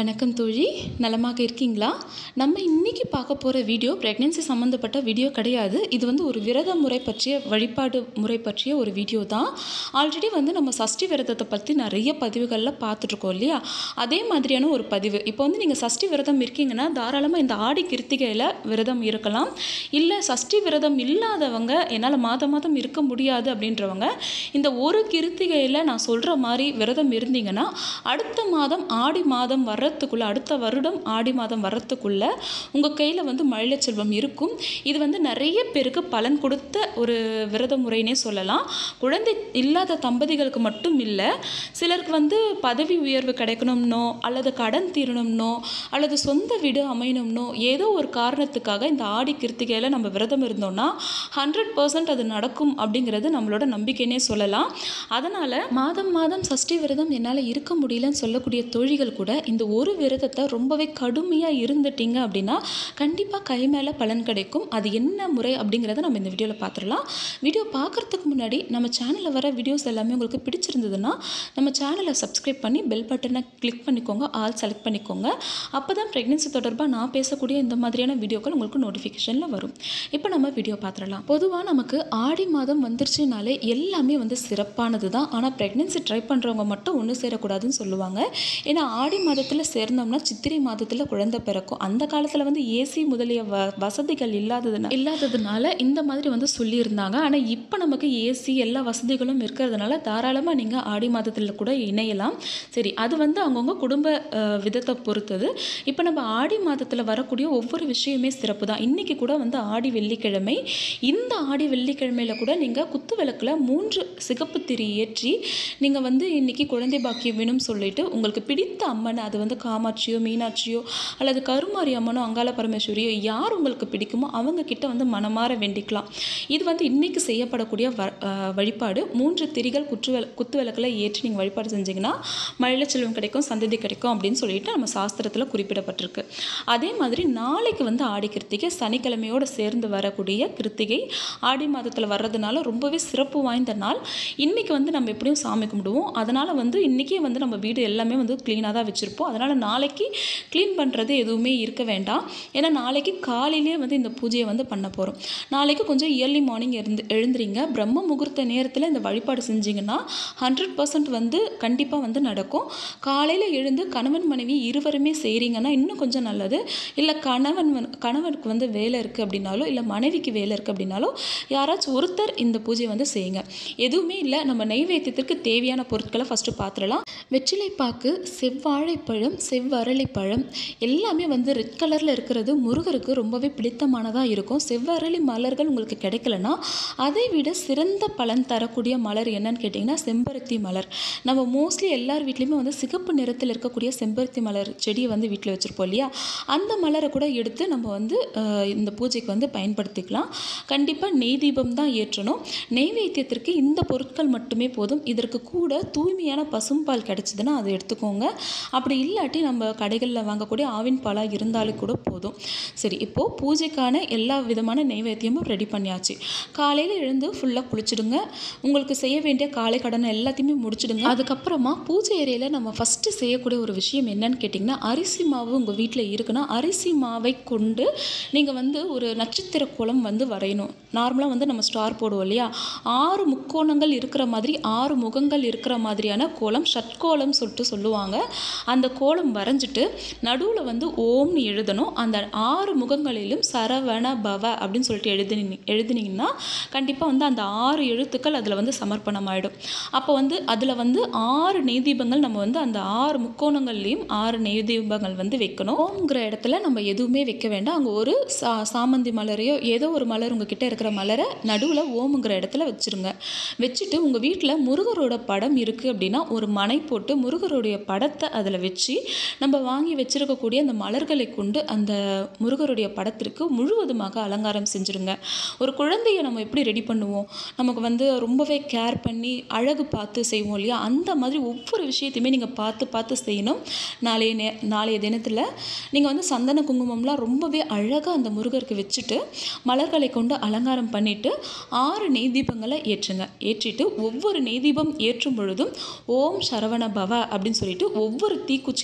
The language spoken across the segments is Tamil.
வணக்கம் தோழி நலமாக இருக்கீங்களா நம்ம இன்னைக்கு பார்க்க போகிற வீடியோ ப்ரெக்னென்சி சம்மந்தப்பட்ட வீடியோ கிடையாது இது வந்து ஒரு விரத முறை பற்றிய வழிபாடு முறை பற்றிய ஒரு வீடியோ தான் ஆல்ரெடி வந்து நம்ம சஷ்டி விரதத்தை பற்றி நிறைய பதிவுகளில் பார்த்துட்ருக்கோம் இல்லையா அதே மாதிரியான ஒரு பதிவு இப்போ வந்து நீங்கள் சஷ்டி விரதம் இருக்கீங்கன்னா தாராளமாக இந்த ஆடி கிருத்திகையில் விரதம் இருக்கலாம் இல்லை சஷ்டி விரதம் இல்லாதவங்க என்னால் மாதம் மாதம் இருக்க முடியாது அப்படின்றவங்க இந்த ஒரு கிருத்திகையில் நான் சொல்கிற மாதிரி விரதம் இருந்தீங்கன்னா அடுத்த மாதம் ஆடி மாதம் வர்றதுக்குள்ளே அடுத்த வருடம் ஆடி மாதம் வர்றதுக்குள்ளே உங்கள் கையில் வந்து மழலை செல்வம் இருக்கும் இது வந்து நிறைய பேருக்கு பலன் கொடுத்த ஒரு விரத முறைனே சொல்லலாம் குழந்தை இல்லாத தம்பதிகளுக்கு மட்டும் இல்லை சிலருக்கு வந்து பதவி உயர்வு கிடைக்கணும்னோ அல்லது கடன் தீரணும்னோ அல்லது சொந்த வீடு அமையணும்னோ ஏதோ ஒரு காரணத்துக்காக இந்த ஆடி கிருத்திகையில் நம்ம விரதம் இருந்தோம்னா ஹண்ட்ரட் பர்சன்ட் அது நடக்கும் அப்படிங்கிறது நம்மளோட நம்பிக்கைன்னே சொல்லலாம் அதனால் மாதம் மாதம் சஷ்டி விரதம் என்னால் இருக்க முடியலன்னு சொல்லக்கூடிய தோழிகள் கூட இந்த ஒரு விரதத்தை ரொம்பவே கடுமையாக இருந்துட்டீங்க அப்படின்னா கண்டிப்பாக கை மேலே பலன் கிடைக்கும் அது என்ன முறை அப்படிங்கிறத நம்ம இந்த வீடியோவில் பார்த்துடலாம் வீடியோ பார்க்குறதுக்கு முன்னாடி நம்ம சேனலில் வர வீடியோஸ் எல்லாமே உங்களுக்கு பிடிச்சிருந்ததுன்னா நம்ம சேனலை சப்ஸ்கிரைப் பண்ணி பெல் பட்டனை கிளிக் பண்ணிக்கோங்க ஆல் செலக்ட் பண்ணிக்கோங்க அப்போ தான் ப்ரெக்னென்சி தொடர்பாக நான் பேசக்கூடிய இந்த மாதிரியான வீடியோக்கள் உங்களுக்கு நோட்டிஃபிகேஷனில் வரும் இப்போ நம்ம வீடியோ பார்த்துடலாம் பொதுவாக நமக்கு ஆடி மாதம் வந்துருச்சுனாலே எல்லாமே வந்து சிறப்பானது தான் ஆனால் ப்ரெக்னென்சி ட்ரை பண்ணுறவங்க மட்டும் ஒன்று சேரக்கூடாதுன்னு சொல்லுவாங்க ஏன்னா ஆடி மாதத்தில் சேர்ந்தோம்னா சித்திரை மாதத்தில் குழந்தை பிறக்கும் அந்த காலத்தில் வந்து ஏசி முதலிய வ வசதிகள் இல்லாததுனா இல்லாததுனால இந்த மாதிரி வந்து சொல்லியிருந்தாங்க ஆனால் இப்போ நமக்கு ஏசி எல்லா வசதிகளும் இருக்கிறதுனால தாராளமாக நீங்கள் ஆடி மாதத்தில் கூட இணையலாம் சரி அது வந்து அவங்கவுங்க குடும்ப அஹ், விதத்தை பொறுத்தது இப்போ நம்ம ஆடி மாதத்தில் வரக்கூடிய ஒவ்வொரு விஷயமே சிறப்பு தான் இன்றைக்கி கூட வந்து ஆடி வெள்ளிக்கிழமை இந்த ஆடி வெள்ளிக்கிழமையில் கூட நீங்கள் குத்து விளக்கில் மூன்று சிகப்பு திரி ஏற்றி நீங்கள் வந்து இன்றைக்கி குழந்தை பாக்கியம் வேணும்னு சொல்லிட்டு உங்களுக்கு பிடித்த அம்மன் அது வந்து காமாட்சியோ மீனாட்சியோ அல்லது கருமாரி அம்மனோ அங்காள பரமேஸ்வரியோ யார் உங்களுக்கு பிடிக்குமோ அவங்க கிட்ட வந்து மனமாற வேண்டிக்கலாம் இது வந்து இன்றைக்கி செய்யப்படக்கூடிய வ அஹ் வழிபாடு மூன்று திரிகள் குற்று விள குத்து விளக்கில் ஏற்றி நீங்கள் வழிபாடு செஞ்சீங்கன்னா மழலை செல்வம் கிடைக்கும் சந்ததி கிடைக்கும் அப்படின்னு சொல்லிட்டு நம்ம சாஸ்திரத்தில் குறிப்பிடப்பட்டிருக்கு அதே மாதிரி நாளைக்கு வந்து ஆடி கிருத்திகை சனிக்கிழமையோடு சேர்ந்து வரக்கூடிய கிருத்திகை ஆடி மாதத்தில் வர்றதுனால ரொம்பவே சிறப்பு வாய்ந்த நாள் இன்றைக்கி வந்து நம்ம எப்படியும் சாமி கும்பிடுவோம் அதனால் வந்து இன்றைக்கே வந்து நம்ம வீடு எல்லாமே வந்து க்ளீனாக தான் வச்சுருப்போம் அதனால் நாளைக்கு க்ளீன் பண்ணுறது எதுவுமே இருக்க வேண்டாம் ஏன்னா நாளைக்கு காலையிலே வந்து இந்த பூஜையை வந்து பண்ண போகிறோம் நாளைக்கு கொஞ்சம் இயர்லி மார்னிங் இருந்து எழுந்துறீங்க பிரம்ம முகூர்த்த நேரத்தில் இந்த வழிபாடு செஞ்சீங்கன்னா ஹண்ட்ரட் பர்சன்ட் வந்து கண்டிப்பாக வந்து நடக்கும் காலையில் எழுந்து கணவன் மனைவி இருவருமே செய்கிறீங்கன்னா இன்னும் கொஞ்சம் நல்லது இல்லை கணவன் வந்து- கணவனுக்கு வந்து வேலை இருக்குது அப்படின்னாலோ இல்லை மனைவிக்கு வேலை இருக்குது அப்படின்னாலோ யாராச்சும் ஒருத்தர் இந்த பூஜையை வந்து செய்யுங்க எதுவுமே இல்லை நம்ம நெய்வேத்தியத்திற்கு தேவையான பொருட்களை ஃபஸ்ட்டு பார்த்துடலாம் வெற்றிலைப்பாக்கு செவ்வாழைப்பழம் செவ்வரளிப்பழம் எல்லாமே வந்து ரெட் கலரில் இருக்கிறது முருகருக்கு ரொம்பவே பிடித்தமானதாக இருக்கும் செவ்வரளி மலர்கள் உங்களுக்கு கிடைக்கலனா அதை விட சிறந்த பலன் தரக்கூடிய மலர் என்னன்னு கேட்டிங்கன்னா செம்பருத்தி மலர் நம்ம மோஸ்ட்லி எல்லார் வீட்லேயுமே வந்து சிகப்பு நிறத்தில் இருக்கக்கூடிய செம்பருத்தி மலர் செடியை வந்து வீட்டில் வச்சுருப்போம் இல்லையா அந்த மலரை கூட எடுத்து நம்ம வந்து அஹ், இந்த பூஜைக்கு வந்து பயன்படுத்திக்கலாம் கண்டிப்பாக நெய் தீபம் தான் ஏற்றணும் நெய்வேத்தியத்திற்கு இந்த பொருட்கள் மட்டுமே போதும் இதற்கு கூட தூய்மையான பசும்பால் கிடைச்சதுன்னா அதை எடுத்துக்கோங்க அப்படி இல்லாட்டி நம்ம கடைகளில் வாங்கக்கூடிய ஆவின் பாலாக இருந்தாலும் கூட போதும் சரி இப்போது பூஜைக்கான எல்லா விதமான நெய்வேத்தியமும் ரெடி பண்ணியாச்சு காலையில் எழுந்து ஃபுல்லாக குளிச்சிடுங்க உங்களுக்கு செய்ய வேண்டிய காலை கடனை எல்லாத்தையுமே முடிச்சிடுங்க அதுக்கப்புறமா பூஜை ஏரியாவில் நம்ம ஃபஸ்ட்டு செய்யக்கூடிய ஒரு விஷயம் என்னன்னு கேட்டிங்கன்னா அரிசி மாவு உங்கள் வீட்டில் இருக்குன்னா அரிசி மாவை கொண்டு நீங்கள் வந்து ஒரு நட்சத்திர கோலம் வந்து வரையணும் நார்மலாக வந்து நம்ம ஸ்டார் போடுவோம் இல்லையா ஆறு முக்கோணங்கள் இருக்கிற மாதிரி ஆறு முகங்கள் இருக்கிற மாதிரியான கோலம் ஷட்கோலம் சொல்லிட்டு சொல்லுவாங்க அந்த கோலம் வரைஞ்சிட்டு நடுவில் வந்து ஓம்னு எழுதணும் அந்த ஆறு முகங்களிலும் சரவண பவ அப்படின்னு சொல்லிட்டு எழுதினி எழுதினீங்கன்னா கண்டிப்பாக வந்து அந்த ஆறு எழுத்துக்கள் அதில் வந்து சமர்ப்பணம் ஆகிடும் அப்போ வந்து அதில் வந்து ஆறு நெய் தீபங்கள் நம்ம வந்து அந்த ஆறு முக்கோணங்கள்லேயும் ஆறு நெய் தீபங்கள் வந்து வைக்கணும் ஓம்ங்கிற இடத்துல நம்ம எதுவுமே வைக்க வேண்டாம் அங்கே ஒரு சா சாமந்தி மலரையோ ஏதோ ஒரு மலர் உங்ககிட்ட இருக்கிற மலரை நடுவில் ஓமுங்கிற இடத்துல வச்சுருங்க வச்சுட்டு உங்கள் வீட்டில் முருகரோட படம் இருக்குது அப்படின்னா ஒரு மனை போட்டு முருகருடைய படத்தை அதில் வச்சு நம்ம வாங்கி வச்சிருக்கக்கூடிய அந்த மலர்களை கொண்டு அந்த முருகருடைய படத்திற்கு முழுவதுமாக அலங்காரம் செஞ்சுருங்க ஒரு குழந்தைய நம்ம எப்படி ரெடி பண்ணுவோம் நமக்கு வந்து ரொம்பவே கேர் பண்ணி அழகு பார்த்து செய்வோம் இல்லையா அந்த மாதிரி ஒவ்வொரு விஷயத்தையுமே நீங்கள் பார்த்து பார்த்து செய்யணும் நாளைய நே நாளைய தினத்தில் நீங்கள் வந்து சந்தன குங்குமம்லாம் ரொம்பவே அழகாக அந்த முருகருக்கு வச்சுட்டு மலர்களை கொண்டு அலங்காரம் பண்ணிட்டு ஆறு நெய் தீபங்களை ஏற்றுங்க ஏற்றிட்டு ஒவ்வொரு நெய் தீபம் ஏற்றும் பொழுதும் ஓம் சரவண பவ அப்படின்னு சொல்லிட்டு ஒவ்வொரு தீக்குச்சியிலும்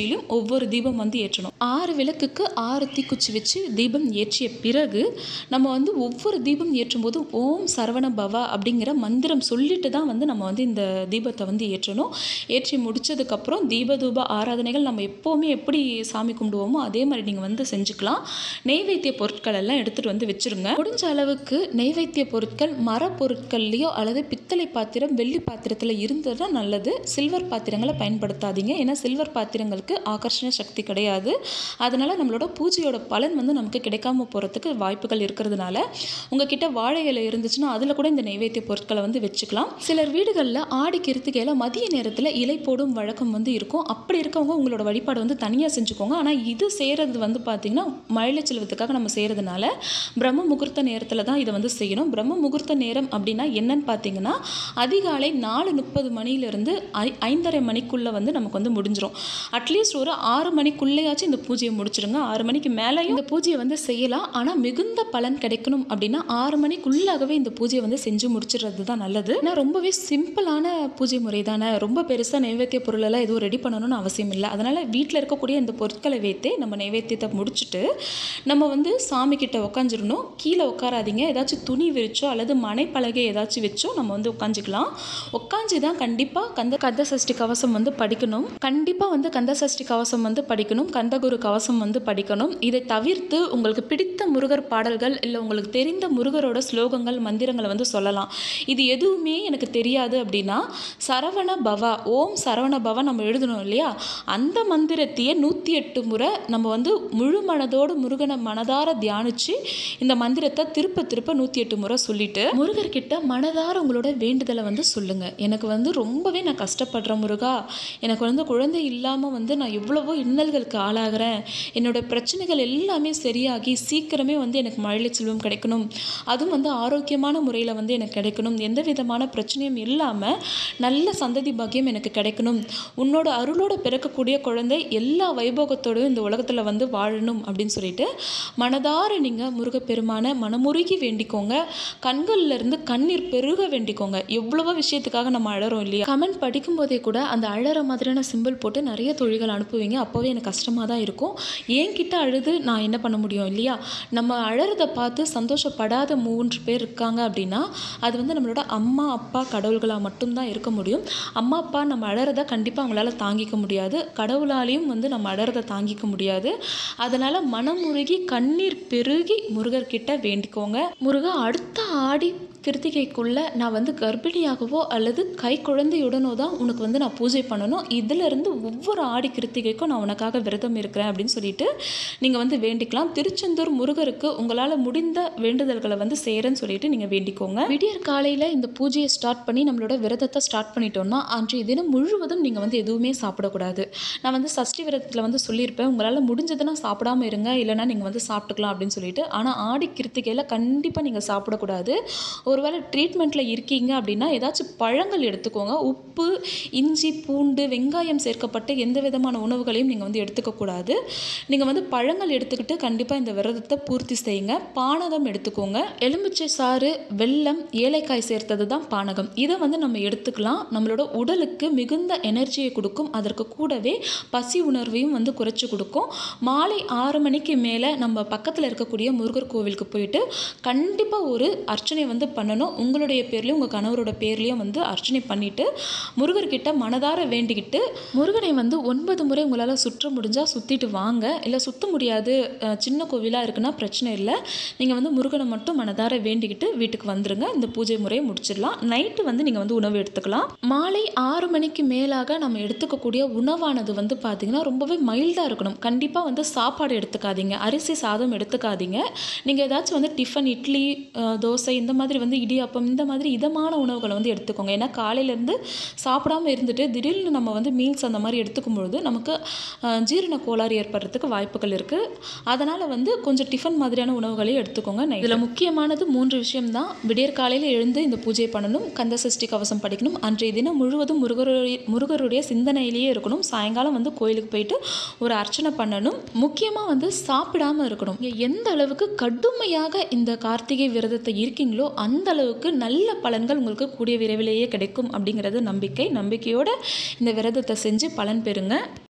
பூஜையிலும் ஒவ்வொரு தீபம் வந்து ஏற்றணும் ஆறு விளக்குக்கு ஆறு தீக்குச்சி வச்சு தீபம் ஏற்றிய பிறகு நம்ம வந்து ஒவ்வொரு தீபம் ஏற்றும் போது ஓம் சரவண பவா அப்படிங்கிற மந்திரம் சொல்லிட்டு தான் வந்து நம்ம வந்து இந்த தீபத்தை வந்து ஏற்றணும் ஏற்றி முடிச்சதுக்கப்புறம் தீப தூப ஆராதனைகள் நம்ம எப்போவுமே எப்படி சாமி கும்பிடுவோமோ அதே மாதிரி நீங்கள் வந்து செஞ்சுக்கலாம் நெய்வேத்திய பொருட்கள் எல்லாம் எடுத்துகிட்டு வந்து வச்சுருங்க முடிஞ்ச அளவுக்கு நெய்வேத்திய பொருட்கள் மர பொருட்கள்லையோ அல்லது பித்தளை பாத்திரம் வெள்ளி பாத்திரத்தில் இருந்ததுனா நல்லது சில்வர் பாத்திரங்களை பயன்படுத்தாதீங்க ஏன்னா சில்வர் பாத்திரங்களுக்கு ஆகர்ஷண சக்தி கிடையாது அதனால் நம்மளோட பூஜையோட பலன் வந்து நமக்கு கிடைக்காம போகிறதுக்கு வாய்ப்புகள் இருக்கிறதுனால உங்ககிட்ட வாழை இலை இருந்துச்சுன்னா அதில் கூட இந்த நெய்வேத்திய பொருட்களை வந்து வச்சுக்கலாம் சிலர் வீடுகளில் ஆடி கிருத்திகையில் மதிய நேரத்தில் இலை போடும் வழக்கம் வந்து இருக்கும் அப்படி இருக்கவங்க உங்களோட வழிபாடு வந்து தனியாக செஞ்சுக்கோங்க ஆனால் இது செய்கிறது வந்து பார்த்திங்கன்னா மழலை செல்வத்துக்காக நம்ம செய்கிறதுனால பிரம்ம முகூர்த்த நேரத்தில் தான் இதை வந்து செய்யணும் பிரம்ம முகூர்த்த நேரம் அப்படின்னா என்னன்னு பார்த்தீங்கன்னா அதிகாலை நாலு முப்பது மணியிலிருந்து ஐ ஐந்தரை மணிக்குள்ளே வந்து நமக்கு வந்து முடிஞ்சிடும் அட்லீஸ்ட் ஒரு ஆறு மணிக்குள்ளேயாச்சும் இந்த பூஜையை முடிச்சிடுங்க ஆறு மணிக்கு மேலே இந்த பூஜையை வந்து செய்யலாம் ஆனால் மிகுந்த பலன் கிடைக்கணும் அப்படின்னா ஆறு மணிக்குள்ளாகவே இந்த பூஜையை வந்து செஞ்சு முடிச்சிடுறது தான் நல்லது ஏன்னா ரொம்பவே சிம்பிளான பூஜை முறை தானே ரொம்ப பெருசாக நைவேத்திய பொருளெல்லாம் எதுவும் ரெடி பண்ணணும்னு அவசியம் இல்லை அதனால் வீட்டில் இருக்கக்கூடிய இந்த பொருட்களை வைத்தே நம்ம நைவேத்தியத்தை முடிச்சுட்டு நம்ம வந்து சாமி கிட்ட உட்காந்துடணும் கீழே உட்காராதீங்க ஏதாச்சும் துணி விரிச்சோ அல்லது மனைப்பலகை ஏதாச்சும் வச்சோ நம்ம வந்து உட்காந்துக்கலாம் உட்காந்து தான் கண்டிப்பாக கந்த கந்த சஷ்டி கவசம் வந்து படிக்கணும் கண்டிப்பாக வந்து கந்த சஷ்டி கவசம் வந்து படிக்கணும் கந்தகுரு கவசம் வந்து படிக்கணும் இதை தவிர்த்து உங்களுக்கு பிடித்த முருகர் பாடல்கள் இல்லை உங்களுக்கு தெரிந்த முருகரோட ஸ்லோகங்கள் மந்திரங்களை வந்து சொல்லலாம் இது எதுவுமே எனக்கு தெரியாது அப்படின்னா சரவண பவா ஓம் சரவண பவா நம்ம எழுதணும் இல்லையா அந்த மந்திரத்தையே நூற்றி எட்டு முறை நம்ம வந்து முழு மனதோடு முருகனை மனதார தியானிச்சு இந்த மந்திரத்தை திருப்ப திருப்ப நூற்றி எட்டு முறை சொல்லிட்டு முருகர்கிட்ட மனதார உங்களோட வேண்டுதலை வந்து சொல்லுங்க எனக்கு வந்து ரொம்பவே நான் கஷ்டப்படுறேன் முருகா எனக்கு வந்து குழந்தை இல்லாமல் வந்து நான் எவ்வளவோ இன்னல்களுக்கு ஆளாகிறேன் என்னோட பிரச்சனைகள் எல்லாமே சரியாகி சீக்கிரமே வந்து எனக்கு மழலை செல்வம் கிடைக்கணும் அதுவும் வந்து ஆரோக்கியமான முறையில் வந்து எனக்கு கிடைக்கணும் எந்த விதமான பிரச்சனையும் இல்லாமல் நல்ல சந்ததி பாக்கியம் எனக்கு கிடைக்கணும் உன்னோட அருளோட பிறக்கக்கூடிய குழந்தை எல்லா வைபோகத்தோடும் இந்த உலகத்தில் வந்து வாழணும் அப்படின்னு சொல்லிட்டு மனதார நீங்கள் முருகப்பெருமான மனமுருகி வேண்டிக்கோங்க கண்கள்ல இருந்து கண்ணீர் பெருக வேண்டிக்கோங்க எவ்வளவோ விஷயத்துக்காக நம்ம அழறோம் இல்லையா கமெண்ட் படிக்கும்போதே கூட அந்த அழற மாதிரியான சிம்பிள் போட்டு நிறைய தொழில்கள் அனுப்புவீங்க அப்போவே எனக்கு கஷ்டமாக தான் இருக்கும் என்கிட்ட அழுது நான் என்ன பண்ண முடியும் இல்லையா நம்ம அழறதை பார்த்து சந்தோஷப்படாத மூன்று பேர் இருக்காங்க அப்படின்னா அது வந்து நம்மளோட அம்மா அப்பா கடவுள்களாக மட்டும்தான் இருக்க முடியும் அம்மா அப்பா நம்ம அழறதை கண்டிப்பாக அவங்களால தாங்கிக்க முடியாது கடவுளாலையும் வந்து நம்ம அழறதை தாங்கிக்க முடியாது அதனால் மனமுருகி கண்ணீர் பெருகி முருகர்கிட்ட வேண்டிக்கோங்க முருகா அடுத்த ஆடி கிருத்திகைக்குள்ளே நான் வந்து கர்ப்பிணியாகவோ அல்லது கை குழந்தையுடனோ தான் உனக்கு வந்து நான் பூஜை பண்ணணும் இதிலிருந்து ஒவ்வொரு ஆடி கிருத்திகைக்கும் நான் உனக்காக விரதம் இருக்கிறேன் அப்படின்னு சொல்லிட்டு நீங்கள் வந்து வேண்டிக்கலாம் திருச்செந்தூர் முருகருக்கு உங்களால் முடிந்த வேண்டுதல்களை வந்து செய்கிறேன்னு சொல்லிட்டு நீங்கள் வேண்டிக்கோங்க விடியற் காலையில் இந்த பூஜையை ஸ்டார்ட் பண்ணி நம்மளோட விரதத்தை ஸ்டார்ட் பண்ணிட்டோம்னா அன்றைய தினம் முழுவதும் நீங்கள் வந்து எதுவுமே சாப்பிடக்கூடாது நான் வந்து சஷ்டி விரதத்தில் வந்து சொல்லியிருப்பேன் உங்களால் முடிஞ்சதுன்னா சாப்பிடாம இருங்க இல்லைன்னா நீங்கள் வந்து சாப்பிட்டுக்கலாம் அப்படின்னு சொல்லிட்டு ஆனால் ஆடி கிருத்திகையில் கண்டிப்பாக நீங்கள் சாப்பிடக்கூடாது ஒருவேளை ட்ரீட்மெண்ட்டில் இருக்கீங்க அப்படின்னா ஏதாச்சும் பழங்கள் எடுத்துக்கோங்க உப்பு இஞ்சி பூண்டு வெங்காயம் சேர்க்கப்பட்ட எந்த விதமான உணவுகளையும் நீங்கள் வந்து எடுத்துக்கக்கூடாது நீங்கள் வந்து பழங்கள் எடுத்துக்கிட்டு கண்டிப்பாக இந்த விரதத்தை பூர்த்தி செய்யுங்க பானகம் எடுத்துக்கோங்க எலுமிச்சை சாறு வெல்லம் ஏலக்காய் சேர்த்தது தான் பானகம் இதை வந்து நம்ம எடுத்துக்கலாம் நம்மளோட உடலுக்கு மிகுந்த எனர்ஜியை கொடுக்கும் அதற்கு கூடவே பசி உணர்வையும் வந்து குறைச்சி கொடுக்கும் மாலை ஆறு மணிக்கு மேலே நம்ம பக்கத்தில் இருக்கக்கூடிய முருகர் கோவிலுக்கு போயிட்டு கண்டிப்பாக ஒரு அர்ச்சனை வந்து பண்ணணும் உங்களுடைய பேர்லேயும் உங்கள் கணவரோட பேர்லேயும் வந்து அர்ச்சனை பண்ணிவிட்டு முருகர்கிட்ட மனதார வேண்டிக்கிட்டு முருகனை வந்து ஒன்பது முறை உங்களால் சுற்ற முடிஞ்சால் சுற்றிட்டு வாங்க இல்லை சுற்ற முடியாது அஹ், சின்ன கோவிலாக இருக்குன்னா பிரச்சனை இல்லை நீங்கள் வந்து முருகனை மட்டும் மனதார வேண்டிக்கிட்டு வீட்டுக்கு வந்துருங்க இந்த பூஜை முறையை முடிச்சிடலாம் நைட்டு வந்து நீங்கள் வந்து உணவு எடுத்துக்கலாம் மாலை ஆறு மணிக்கு மேலாக நம்ம எடுத்துக்கக்கூடிய உணவானது வந்து பார்த்திங்கன்னா ரொம்பவே மைல்டாக இருக்கணும் கண்டிப்பாக வந்து சாப்பாடு எடுத்துக்காதீங்க அரிசி சாதம் எடுத்துக்காதீங்க நீங்கள் ஏதாச்சும் வந்து டிஃபன் இட்லி அஹ், தோசை இந்த மாதிரி வந்து இடியாப்பம் இந்த மாதிரி இதமான உணவுகளை வந்து எடுத்துக்கோங்க ஏன்னா காலையிலேருந்து சாப்பிடாம இருந்துட்டு திடீர்னு நம்ம வந்து மீல்ஸ் அந்த மாதிரி எடுத்துக்கும் பொழுது நமக்கு அஹ், ஜீரண கோளாறு ஏற்படுறதுக்கு வாய்ப்புகள் இருக்குது அதனால் வந்து கொஞ்சம் டிஃபன் மாதிரியான உணவுகளையும் எடுத்துக்கோங்க இதில் முக்கியமானது மூன்று விஷயம்தான் விடியற் காலையில் எழுந்து இந்த பூஜை பண்ணணும் கந்த சஷ்டி கவசம் படிக்கணும் அன்றைய தினம் முழுவதும் முருகருடைய முருகருடைய சிந்தனையிலேயே இருக்கணும் சாயங்காலம் வந்து கோயிலுக்கு போயிட்டு ஒரு அர்ச்சனை பண்ணணும் முக்கியமாக வந்து சாப்பிடாம இருக்கணும் நீங்க எந்த அளவுக்கு கடுமையாக இந்த கார்த்திகை விரதத்தை இருக்கீங்களோ அந்த அளவுக்கு நல்ல பலன்கள் உங்களுக்கு கூடிய விரைவிலேயே கிடைக்கும் அப்படிங்கிறது நம்பிக்கை நம்பிக்கையோட இந்த விரதத்தை செஞ்சு பலன் பெறுங்க